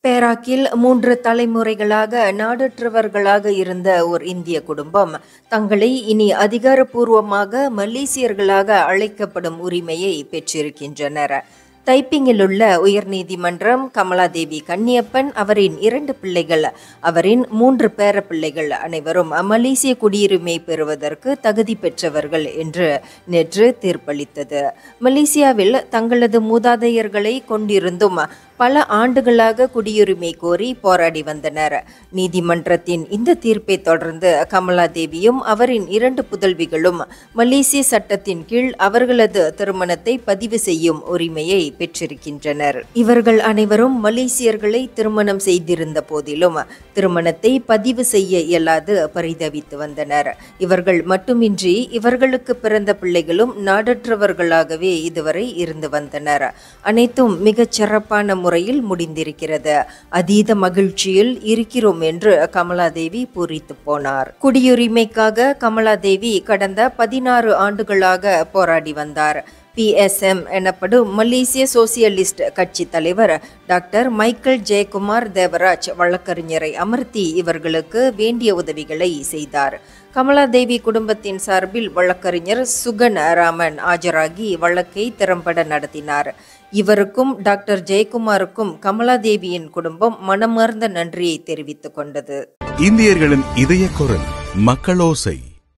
பேராக்கில் மூன்று தலைமுறைகளாக நாடற்றவர்களாக இருந்த ஒரு இந்திய குடும்பம் தங்களை இனி அதிகாரப்பூர்வமாக மலேசியர்களாக அழைக்கப்படும் உரிமையை பெற்றிருக்கின்றனர் தைப்பிங்கில் உள்ள உயர்நீதிமன்றம் கமலாதேவி கன்னியப்பன் அவரின் இரண்டு பிள்ளைகள் அவரின் மூன்று பேர பிள்ளைகள் அனைவரும் மலேசிய குடியுரிமை பெறுவதற்கு தகுதி பெற்றவர்கள் என்று நேற்று தீர்ப்பளித்தது மலேசியாவில் தங்களது மூதாதையர்களை கொண்டிருந்தும் பல ஆண்டுகளாக குடியுரிமை கோரி போராடி வந்தனர் நீதிமன்றத்தின் இந்த தீர்ப்பை தொடர்ந்து கமலாதேவியும் அவரின் இரண்டு புதல்விகளும் மலேசிய சட்டத்தின் கீழ் அவர்களது திருமணத்தை பதிவு செய்யும் உரிமையை பெற்றிருக்கின்றனர் இவர்கள் அனைவரும் மலேசியர்களை திருமணம் செய்திருந்த போதிலும் திருமணத்தை பதிவு செய்ய இயலாது பரிதவித்து வந்தனர் இவர்கள் மட்டுமின்றி இவர்களுக்கு பிறந்த பிள்ளைகளும் நாடற்றவர்களாகவே இதுவரை இருந்து வந்தனர் அனைத்தும் மிகச் சிறப்பான முறையில் முடிந்திருக்கிறது அதீத மகிழ்ச்சியில் இருக்கிறோம் என்று கமலாதேவி பூரித்து போனார் குடியுரிமைக்காக கமலாதேவி கடந்த பதினாறு ஆண்டுகளாக போராடி வந்தார் பிஎஸ்எம் எனப்படும் மலேசிய சோசியலிஸ்ட் கட்சி தலைவர் டாக்டர் மைக்கேல் ஜெயக்குமார் தேவராஜ் வழக்கறிஞரை அமர்த்தி இவர்களுக்கு வேண்டிய உதவிகளை செய்தார் கமலாதேவி குடும்பத்தின் சார்பில் வழக்கறிஞர் சுகன் ராமன் ஆஜராகி வழக்கை திறம்பட நடத்தினார் இவருக்கும் டாக்டர் ஜெயக்குமாருக்கும் கமலாதேவியின் குடும்பம் மனமார்ந்த நன்றியை தெரிவித்துக் கொண்டது இந்தியர்களின் இதய குரல் மக்களோசை